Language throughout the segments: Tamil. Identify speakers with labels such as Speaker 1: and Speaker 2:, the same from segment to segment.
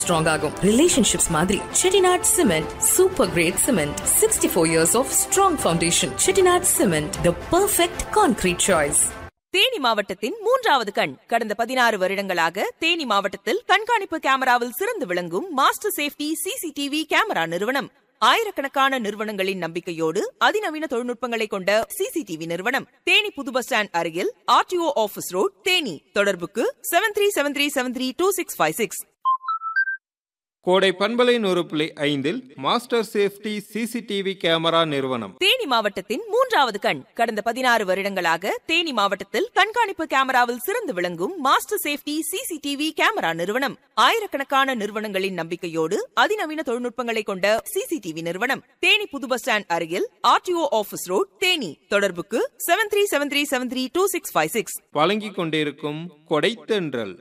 Speaker 1: ஸ்ட்ராங் ஆகும் ரிலேஷன்ஷிப்ஸ் மாதிரி Chettinad cement super great cement sixty four years of strong foundation Chettinad cement the perfect concrete choice
Speaker 2: Theni மாவட்டத்தின் மூன்றாவது கண் கடந்த பதினாறு வருடங்களாக தேனி மாவட்டத்தில் கண்காணிப்பு கேமராவில் சிறந்து விளங்கும் மாஸ்டர் சேஃப்டி சிசிடிவி கேமரா நிறுவனம் ஆயிரக்கணக்கான நிறுவனங்களின் நம்பிக்கையோடு அதிநவீன தொழில்நுட்பங்களை கொண்ட சிசிடிவி நிறுவனம் தேனி புது பஸ் ஸ்டாண்ட் அருகில் ஆர்டிஓ ஆபீஸ் ரோட் தேனி தொடர்புக்கு seven three seven three seven three two six five six
Speaker 3: Kodai பண்பலை நூறு புள்ளி ஐந்தில் மாஸ்டர் சேஃப்டி சிசிடிவி கேமரா நிறுவனம்
Speaker 2: தேனி மாவட்டத்தின் மூன்றாவது கண் கடந்த பதினாறு வருடங்களாக தேனி மாவட்டத்தில் கண்காணிப்பு கேமராவில் சிறந்து விளங்கும் மாஸ்டர் சேஃப்டி சிசிடிவி கேமரா நிறுவனம் ஆயிரக்கணக்கான நிறுவனங்களின் நம்பிக்கையோடு அதிநவீன தொழில்நுட்பங்களை கொண்ட சிசிடிவி நிறுவனம் தேனி புது பஸ் ஸ்டாண்ட் அருகில் ஆர்டிஓ ஆபீஸ் ரோட் தேனி தொடர்புக்கு seven three seven three seven three two six five six
Speaker 3: வழங்கிக் கொண்டிருக்கும் கொடைத்தென்றல்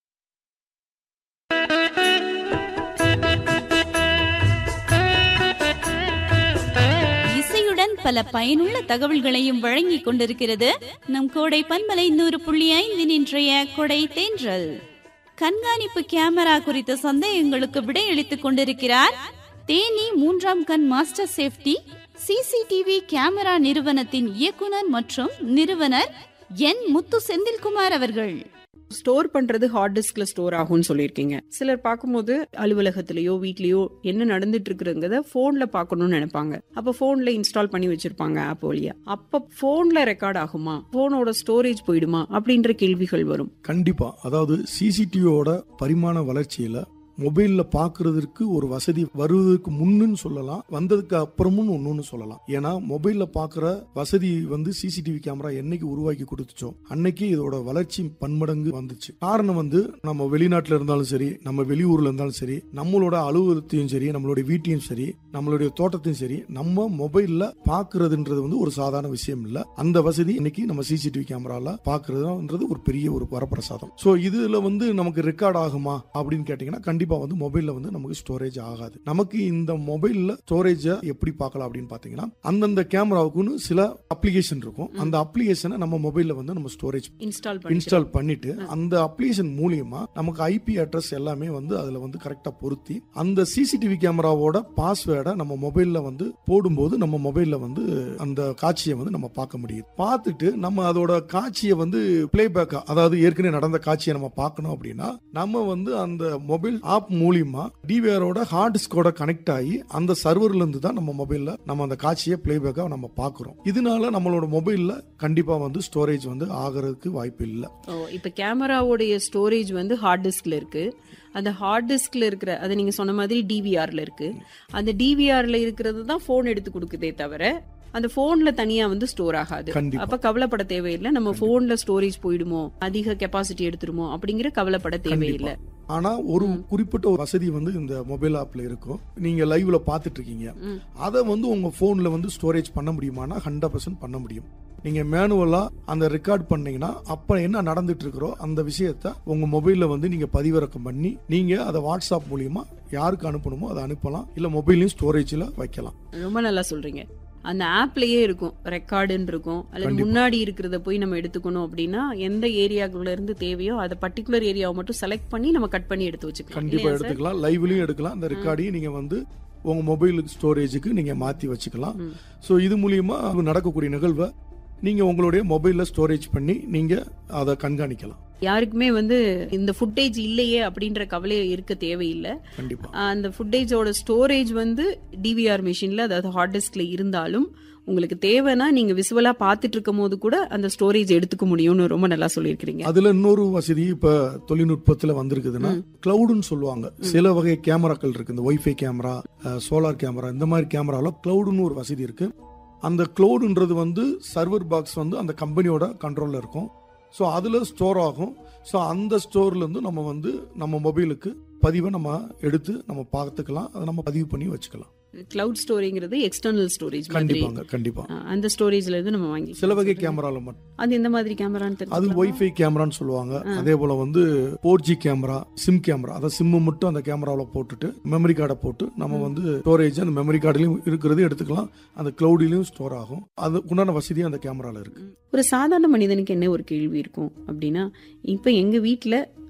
Speaker 4: இசையுடன் பல பயனுள்ள தகவல்களையும் வழங்கிக் கொண்டிருக்கிறது நம் கோடை பன்மலை நூறு புள்ளி ஐந்தின் இன்றைய கொடை தேன்றல் கண்காணிப்பு கேமரா குறித்த சந்தேகங்களுக்கு விடையளித்துக் கொண்டிருக்கிறார் தேனி மூன்றாம் கண் மாஸ்டர் சேஃப்டி சிசிடிவி கேமரா நிறுவனத்தின் இயக்குனர் மற்றும் நிறுவனர் என் முத்து செந்தில்குமார் அவர்கள்
Speaker 5: ஸ்டோர் பண்றது ஹார்ட் டிஸ்க்ல ஸ்டோர் ஆகும்னு சொல்லியிருக்கீங்க சிலர் பார்க்கும்போது அலுவலகத்திலயோ வீட்லயோ என்ன நடந்துட்டு இருக்குங்கிறத போன்ல பார்க்கணும்னு நினைப்பாங்க அப்ப போன்ல இன்ஸ்டால் பண்ணி வச்சிருப்பாங்க ஆப் வழியா அப்ப போன்ல ரெக்கார்ட் ஆகுமா போனோட ஸ்டோரேஜ் போயிடுமா அப்படின்ற கேள்விகள் வரும்
Speaker 6: கண்டிப்பா அதாவது சிசிடிவியோட பரிமாண வளர்ச்சியில மொபைல்ல பாக்குறதுக்கு ஒரு வசதி வருவதற்கு முன்னுன்னு சொல்லலாம் வந்ததுக்கு அப்புறமும் ஒன்னுன்னு சொல்லலாம் ஏன்னா மொபைல்ல பாக்குற வசதி வந்து சிசிடிவி கேமரா என்னைக்கு உருவாக்கி கொடுத்துச்சோ அன்னைக்கு இதோட வளர்ச்சி பன்மடங்கு வந்துச்சு காரணம் வந்து நம்ம வெளிநாட்டுல இருந்தாலும் சரி நம்ம வெளியூர்ல இருந்தாலும் சரி நம்மளோட அலுவலகத்தையும் சரி நம்மளுடைய வீட்டையும் சரி நம்மளுடைய தோட்டத்தையும் சரி நம்ம மொபைல்ல பாக்குறதுன்றது வந்து ஒரு சாதாரண விஷயம் இல்ல அந்த வசதி இன்னைக்கு நம்ம சிசிடிவி கேமரால பாக்குறதுன்றது ஒரு பெரிய ஒரு வரப்பிரசாதம் சோ இதுல வந்து நமக்கு ரெக்கார்ட் ஆகுமா அப்படின்னு கேட்டீங்கன்னா கண்டிப்பா வந்து மொபைல்ல வந்து நமக்கு ஸ்டோரேஜ் ஆகாது நமக்கு இந்த மொபைல்ல ஸ்டோரேஜ எப்படி பார்க்கலாம் அப்படின்னு பாத்தீங்கன்னா அந்தந்த கேமராவுக்குன்னு சில அப்ளிகேஷன் இருக்கும் அந்த அப்ளிகேஷனை நம்ம மொபைல்ல வந்து நம்ம ஸ்டோரேஜ்
Speaker 5: இன்ஸ்டால் பண்ணி
Speaker 6: இன்ஸ்டால் பண்ணிட்டு அந்த அப்ளிகேஷன் மூலியமா நமக்கு ஐபி அட்ரஸ் எல்லாமே வந்து அதுல வந்து கரெக்டா பொருத்தி அந்த சிசிடிவி கேமராவோட பாஸ்வேர்டை நம்ம மொபைல்ல வந்து போடும்போது நம்ம மொபைல்ல வந்து அந்த காட்சியை வந்து நம்ம பார்க்க முடியுது பார்த்துட்டு நம்ம அதோட காட்சியை வந்து பிளேபேக்கா அதாவது ஏற்கனவே நடந்த காட்சியை நம்ம பார்க்கணும் அப்படின்னா நம்ம வந்து அந்த மொபைல் ஆப் மூலியமா டிவிஆரோட ஹார்ட் டிஸ்கோட கனெக்ட் ஆகி அந்த சர்வர்ல இருந்து தான் நம்ம மொபைல்ல நம்ம அந்த காட்சியை பிளேபேக்கா நம்ம பார்க்கிறோம் இதனால நம்மளோட மொபைல்ல கண்டிப்பா வந்து ஸ்டோரேஜ் வந்து ஆகிறதுக்கு வாய்ப்பு இல்லை
Speaker 5: ஓ, இப்ப கேமராவுடைய ஸ்டோரேஜ் வந்து ஹார்ட் டிஸ்க்ல இருக்கு அந்த ஹார்ட் டிஸ்க்ல இருக்கிற அது நீங்க சொன்ன மாதிரி டிவிஆர்ல இருக்கு அந்த டிவிஆர்ல இருக்கிறது தான் போன் எடுத்து கொடுக்குதே தவிர அந்த போன்ல தனியா வந்து ஸ்டோர் ஆகாது
Speaker 6: கண்டிப்பா.
Speaker 5: அப்ப கவலைப்பட தேவையில்லை நம்ம போன்ல ஸ்டோரேஜ் போயிடுமோ அதிக கெப்பாசிட்டி எடுத்துருமோ அப்படிங்கிற கவலைப்பட தேவையில்லை
Speaker 6: ஆனா ஒரு குறிப்பிட்ட ஒரு வசதி வந்து இந்த மொபைல் ஆப்ல இருக்கும் நீங்க லைவ்ல பாத்துட்டு இருக்கீங்க
Speaker 5: ம்.
Speaker 6: அதை வந்து உங்க போன்ல வந்து ஸ்டோரேஜ் பண்ண முடியுமானா ஹண்ட்ரட் பர்சன்ட் பண்ண முடியும் நீங்க மேனுவலா அந்த ரெக்கார்ட் பண்ணீங்கன்னா அப்ப என்ன நடந்துட்டு இருக்கிறோ அந்த விஷயத்த உங்க மொபைல்ல வந்து நீங்க பதிவிறக்கம் பண்ணி நீங்க அதை வாட்ஸ்அப் மூலியமா யாருக்கு அனுப்பணுமோ அதை அனுப்பலாம் இல்ல மொபைல்லையும் ஸ்டோரேஜ்ல வைக்கலாம்
Speaker 5: ரொம்ப நல்லா சொல்றீங்க அந்த ஆப்லயே இருக்கும் ரெக்கார்டுன்னு இருக்கும் அல்லது
Speaker 6: கண்டிப்பா.
Speaker 5: முன்னாடி இருக்கிறத போய் நம்ம எடுத்துக்கணும் அப்படின்னா எந்த ஏரியாக்குள்ள இருந்து தேவையோ அதை பர்டிகுலர் ஏரியாவை மட்டும் செலக்ட் பண்ணி நம்ம கட் பண்ணி எடுத்து வச்சுக்கலாம்
Speaker 6: கண்டிப்பா
Speaker 5: இல்லையா சார்?
Speaker 6: எடுத்துக்கலாம் லைவ்லயும் எடுக்கலாம் அந்த ரெக்கார்டையும் நீங்க வந்து உங்க மொபைல் ஸ்டோரேஜுக்கு நீங்க மாத்தி வச்சுக்கலாம்
Speaker 5: ம்.
Speaker 6: ஸோ இது மூலியமா நடக்கக்கூடிய நிகழ்வை நீங்க உங்களுடைய மொபைல்ல ஸ்டோரேஜ் பண்ணி நீங்க அதை கண்காணிக்கலாம்
Speaker 5: யாருக்குமே வந்து இந்த ஃபுட்டேஜ் இல்லையே அப்படின்ற கவலை இருக்க தேவையில்லை
Speaker 6: கண்டிப்பா
Speaker 5: அந்த ஃபுட்டேஜோட ஸ்டோரேஜ் வந்து டிவிஆர் மிஷின்ல அதாவது ஹார்ட் டிஸ்க்ல இருந்தாலும் உங்களுக்கு தேவைன்னா நீங்க விசுவலா பார்த்துட்டு இருக்கும் போது கூட அந்த ஸ்டோரேஜ் எடுத்துக்க முடியும்னு ரொம்ப நல்லா சொல்லியிருக்கிறீங்க
Speaker 6: அதுல இன்னொரு வசதி இப்ப தொழில்நுட்பத்துல வந்திருக்குதுன்னா கிளவுடுன்னு சொல்லுவாங்க சில வகை கேமராக்கள் இருக்கு இந்த ஒய்ஃபை கேமரா சோலார் கேமரா இந்த மாதிரி கேமரால கிளவுடுன்னு ஒரு வசதி இருக்கு அந்த கிளவுடுன்றது வந்து சர்வர் பாக்ஸ் வந்து அந்த கம்பெனியோட கண்ட்ரோல்ல இருக்கும் ஸோ அதுல ஸ்டோர் ஆகும் ஸோ அந்த ஸ்டோர்ல இருந்து நம்ம வந்து நம்ம மொபைலுக்கு பதிவை நம்ம எடுத்து நம்ம பார்த்துக்கலாம் அதை நம்ம பதிவு பண்ணி வச்சுக்கலாம்
Speaker 5: கிளவுட் ஸ்டோரேங்கிறது எக்ஸ்டர்னல் ஸ்டோரேஜ் மாதிரி
Speaker 6: கண்டிப்பாங்க கண்டிப்பா
Speaker 5: ஆ, அந்த ஸ்டோரேஜ்ல இருந்து நம்ம வாங்கி
Speaker 6: சில வகை கேமரால மட்டும்
Speaker 5: அது எந்த மாதிரி கேமரான்னு
Speaker 6: அது
Speaker 5: தெரியும்
Speaker 6: ஒய்ஃபை கேமரான்னு சொல்லுவாங்க அதே போல வந்து four G camera SIM camera அதை சிம்மு மட்டும் அந்த கேமராவில் போட்டுட்டு மெமரி கார்டை போட்டு நம்ம வந்து ஸ்டோரேஜ் அந்த மெமரி கார்டுலையும் இருக்கிறது எடுத்துக்கலாம் அந்த கிளவுடிலையும் ஸ்டோர் ஆகும் அது உண்டான வசதி அந்த கேமரால இருக்கு
Speaker 5: ஒரு சாதாரண மனிதனுக்கு என்ன ஒரு கேள்வி இருக்கும் அப்படின்னா இப்ப எங்க வீட்ல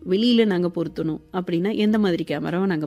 Speaker 5: வெளியில நாங்க பொருத்தணும் அப்படின்னா எந்த மாதிரி கேமராவை நாங்க